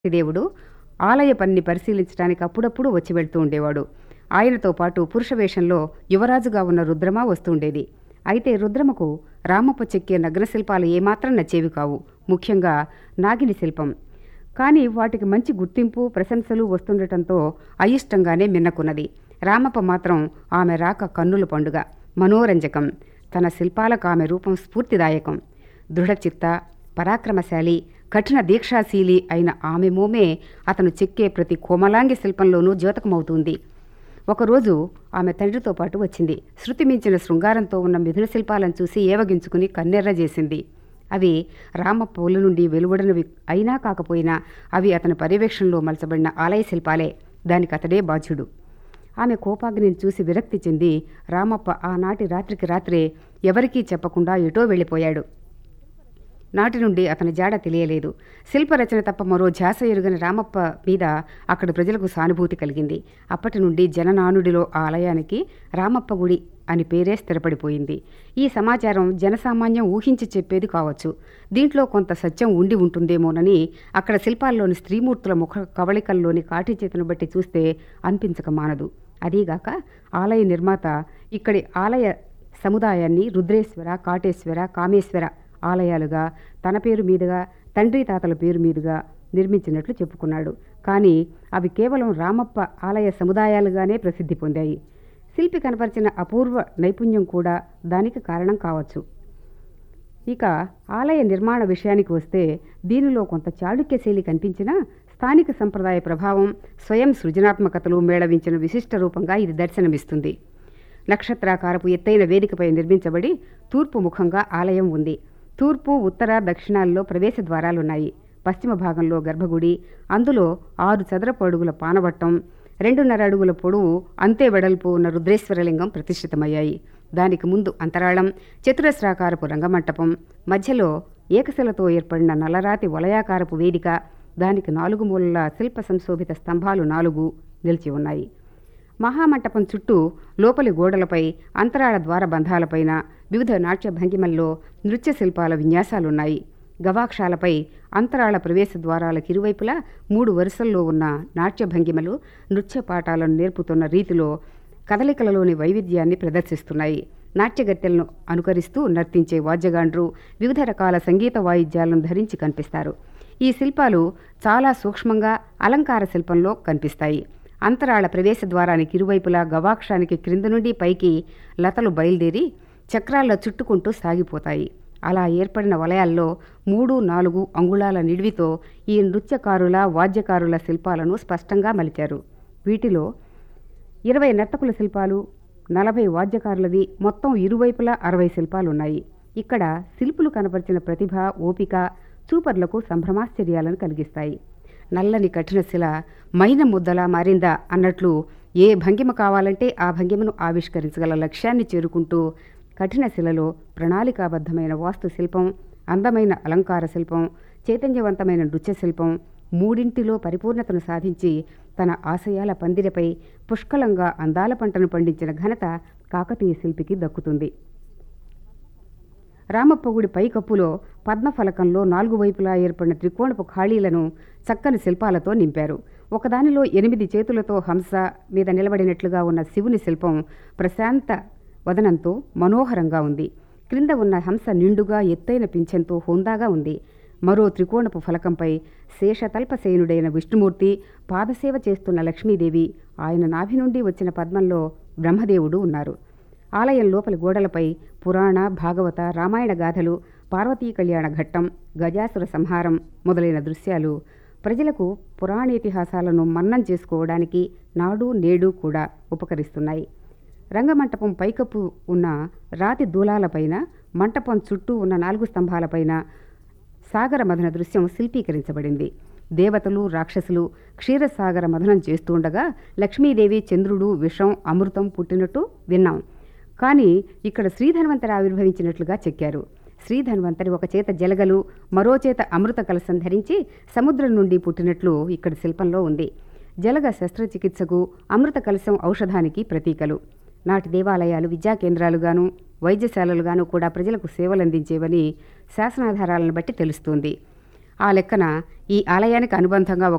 దేవుడు ఆలయ పనిని పరిశీలించడానికి అప్పుడప్పుడు వచ్చి వెళ్తూ ఉండేవాడు ఆయనతో పాటు పురుష వేషంలో యువరాజుగా ఉన్న రుద్రమ వస్తుండేది అయితే రుద్రమకు రామప్ప చెక్కే నగ్నశిల్పాలు ఏమాత్రం నచ్చేవి కావు ముఖ్యంగా నాగిని శిల్పం కానీ వాటికి మంచి గుర్తింపు ప్రశంసలు వస్తుండటంతో అయిష్టంగానే మిన్నకున్నది రామప్ప మాత్రం ఆమె రాక కన్నుల పండుగ మనోరంజకం తన శిల్పాలకు ఆమె రూపం స్ఫూర్తిదాయకం దృఢచిత్త పరాక్రమశాలి కఠిన దీక్షాశీలి అయిన ఆమె మోమే అతను చెక్కే ప్రతి కోమలాంగి శిల్పంలోనూ ద్యోతకమవుతుంది ఒకరోజు ఆమె తండ్రితో పాటు వచ్చింది శృతి మించిన శృంగారంతో ఉన్న మిథున శిల్పాలను చూసి ఏవగించుకుని కన్నెర్ర చేసింది అవి రామప్ప ఒళ్ళు నుండి వెలువడినవి అయినా కాకపోయినా అవి అతని పర్యవేక్షణలో మలచబడిన ఆలయ శిల్పాలే దానికి అతడే బాధ్యుడు ఆమె కోపాగ్నిని చూసి విరక్తి చెంది రామప్ప ఆనాటి రాత్రికి రాత్రే ఎవరికీ చెప్పకుండా ఎటో వెళ్ళిపోయాడు నాటి నుండి అతని జాడ తెలియలేదు శిల్పరచన తప్ప మరో ఝాస ఎరుగని రామప్ప మీద అక్కడి ప్రజలకు సానుభూతి కలిగింది అప్పటి నుండి జననానుడిలో ఆ ఆలయానికి రామప్ప గుడి అని పేరే స్థిరపడిపోయింది ఈ సమాచారం జనసామాన్యం ఊహించి చెప్పేది కావచ్చు దీంట్లో కొంత సత్యం ఉండి ఉంటుందేమోనని అక్కడ శిల్పాల్లోని స్త్రీమూర్తుల ముఖ కవళికల్లోని కాటి చేతును బట్టి చూస్తే అనిపించక మానదు అదీగాక ఆలయ నిర్మాత ఇక్కడి ఆలయ సముదాయాన్ని రుద్రేశ్వర కాటేశ్వర కామేశ్వర ఆలయాలుగా తన పేరు మీదుగా తండ్రి తాతల పేరు మీదుగా నిర్మించినట్లు చెప్పుకున్నాడు కానీ అవి కేవలం రామప్ప ఆలయ సముదాయాలుగానే ప్రసిద్ధి పొందాయి శిల్పి కనపరిచిన అపూర్వ నైపుణ్యం కూడా దానికి కారణం కావచ్చు ఇక ఆలయ నిర్మాణ విషయానికి వస్తే దీనిలో కొంత చాళుక్య శైలి కనిపించినా స్థానిక సంప్రదాయ ప్రభావం స్వయం సృజనాత్మకతలు మేళవించిన విశిష్ట రూపంగా ఇది దర్శనమిస్తుంది నక్షత్రాకారపు ఎత్తైన వేదికపై నిర్మించబడి తూర్పు ముఖంగా ఆలయం ఉంది తూర్పు ఉత్తర దక్షిణాల్లో ప్రవేశ ద్వారాలున్నాయి పశ్చిమ భాగంలో గర్భగుడి అందులో ఆరు చదరపు అడుగుల పానవట్టం రెండున్నర అడుగుల పొడవు అంతే వెడల్పు ఉన్న రుద్రేశ్వరలింగం ప్రతిష్ఠితమయ్యాయి దానికి ముందు అంతరాళం చతురస్రాకారపు రంగమంటపం మధ్యలో ఏకశిలతో ఏర్పడిన నల్లరాతి వలయాకారపు వేదిక దానికి నాలుగు మూలల శిల్ప సంశోభిత స్తంభాలు నాలుగు నిలిచి ఉన్నాయి మహామంటపం చుట్టూ లోపలి గోడలపై అంతరాళ ద్వార బంధాలపైన వివిధ నాట్య భంగిమల్లో నృత్య శిల్పాల విన్యాసాలున్నాయి గవాక్షాలపై అంతరాళ ప్రవేశ ద్వారాలకు ఇరువైపులా మూడు వరుసల్లో ఉన్న నాట్య భంగిమలు నృత్య పాఠాలను నేర్పుతున్న రీతిలో కదలికలలోని వైవిధ్యాన్ని ప్రదర్శిస్తున్నాయి నాట్యగత్తెలను అనుకరిస్తూ నర్తించే వాద్యగాండ్రు వివిధ రకాల సంగీత వాయిద్యాలను ధరించి కనిపిస్తారు ఈ శిల్పాలు చాలా సూక్ష్మంగా అలంకార శిల్పంలో కనిపిస్తాయి అంతరాళ ప్రవేశ ద్వారానికి ఇరువైపులా గవాక్షానికి క్రింద నుండి పైకి లతలు బయలుదేరి చక్రాల్లో చుట్టుకుంటూ సాగిపోతాయి అలా ఏర్పడిన వలయాల్లో మూడు నాలుగు అంగుళాల నిడివితో ఈ నృత్యకారుల వాద్యకారుల శిల్పాలను స్పష్టంగా మలిచారు వీటిలో ఇరవై నర్తకుల శిల్పాలు నలభై వాద్యకారులవి మొత్తం ఇరువైపులా అరవై శిల్పాలున్నాయి ఇక్కడ శిల్పులు కనపరిచిన ప్రతిభ ఓపిక చూపర్లకు సంభ్రమాశ్చర్యాలను కలిగిస్తాయి నల్లని కఠిన శిల మైన ముద్దలా మారిందా అన్నట్లు ఏ భంగిమ కావాలంటే ఆ భంగిమను ఆవిష్కరించగల లక్ష్యాన్ని చేరుకుంటూ కఠిన శిలలో ప్రణాళికాబద్ధమైన వాస్తు శిల్పం అందమైన అలంకార శిల్పం చైతన్యవంతమైన నృత్య శిల్పం మూడింటిలో పరిపూర్ణతను సాధించి తన ఆశయాల పందిరపై పుష్కలంగా అందాల పంటను పండించిన ఘనత కాకతీయ శిల్పికి దక్కుతుంది రామప్పగుడి పైకప్పులో పద్మఫలకంలో నాలుగు వైపులా ఏర్పడిన త్రికోణపు ఖాళీలను చక్కని శిల్పాలతో నింపారు ఒకదానిలో ఎనిమిది చేతులతో హంస మీద నిలబడినట్లుగా ఉన్న శివుని శిల్పం ప్రశాంత వదనంతో మనోహరంగా ఉంది క్రింద ఉన్న హంస నిండుగా ఎత్తైన పింఛంతో హోందాగా ఉంది మరో త్రికోణపు ఫలకంపై శేషతల్పసేనుడైన విష్ణుమూర్తి పాదసేవ చేస్తున్న లక్ష్మీదేవి ఆయన నాభి నుండి వచ్చిన పద్మంలో బ్రహ్మదేవుడు ఉన్నారు ఆలయం లోపలి గోడలపై పురాణ భాగవత రామాయణ గాథలు పార్వతీ కళ్యాణ ఘట్టం గజాసుర సంహారం మొదలైన దృశ్యాలు ప్రజలకు పురాణేతిహాసాలను మన్నం చేసుకోవడానికి నాడు నేడు కూడా ఉపకరిస్తున్నాయి రంగమంటపం పైకప్పు ఉన్న రాతి దూలాలపైన మంటపం చుట్టూ ఉన్న నాలుగు స్తంభాలపైన సాగర మథన దృశ్యం శిల్పీకరించబడింది దేవతలు రాక్షసులు క్షీరసాగర మథనం చేస్తుండగా లక్ష్మీదేవి చంద్రుడు విషం అమృతం పుట్టినట్టు విన్నాం కానీ ఇక్కడ శ్రీధన్వంతరి ఆవిర్భవించినట్లుగా చెక్కారు శ్రీధన్వంతరి ఒక చేత జలగలు మరో చేత అమృత కలసం ధరించి సముద్రం నుండి పుట్టినట్లు ఇక్కడ శిల్పంలో ఉంది జలగ శస్త్రచికిత్సకు అమృత కలశం ఔషధానికి ప్రతీకలు నాటి దేవాలయాలు విద్యా కేంద్రాలుగాను వైద్యశాలలుగాను కూడా ప్రజలకు సేవలందించేవని శాసనాధారాలను బట్టి తెలుస్తోంది ఆ లెక్కన ఈ ఆలయానికి అనుబంధంగా ఒక